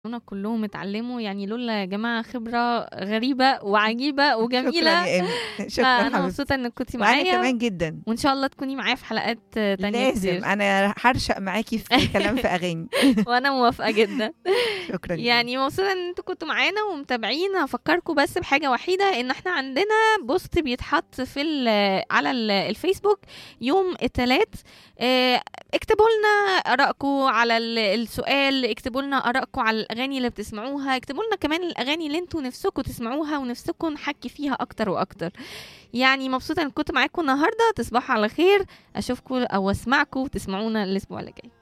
هنا كلهم اتعلموا يعني لولا يا جماعة خبرة غريبة وعجيبة شكرا وجميلة يا ايمي شكرا فأنا حبيبتي مبسوطة إنك كنتي وانا معايا كمان جدا وإن شاء الله تكوني معايا في حلقات تانية لازم كتير انا هرشق معاكي في كلام في اغاني وأنا موافقة جدا شكرا يعني مبسوطة إن انتوا كنتوا معانا ومتابعين هفكركم بس بحاجة وحيدة إن احنا عندنا بوست بيتحط في ال- على ال- الفيسبوك يوم التلات آه، اكتبوا لنا ارائكم على ال- السؤال اكتبوا لنا ارائكم على الاغاني اللي بتسمعوها اكتبوا لنا كمان الاغاني اللي انتوا نفسكم تسمعوها ونفسكم نحكي فيها اكتر واكتر يعني مبسوطه ان كنت معاكم النهارده تصبحوا على خير اشوفكم او اسمعكم وتسمعونا الاسبوع اللي جاي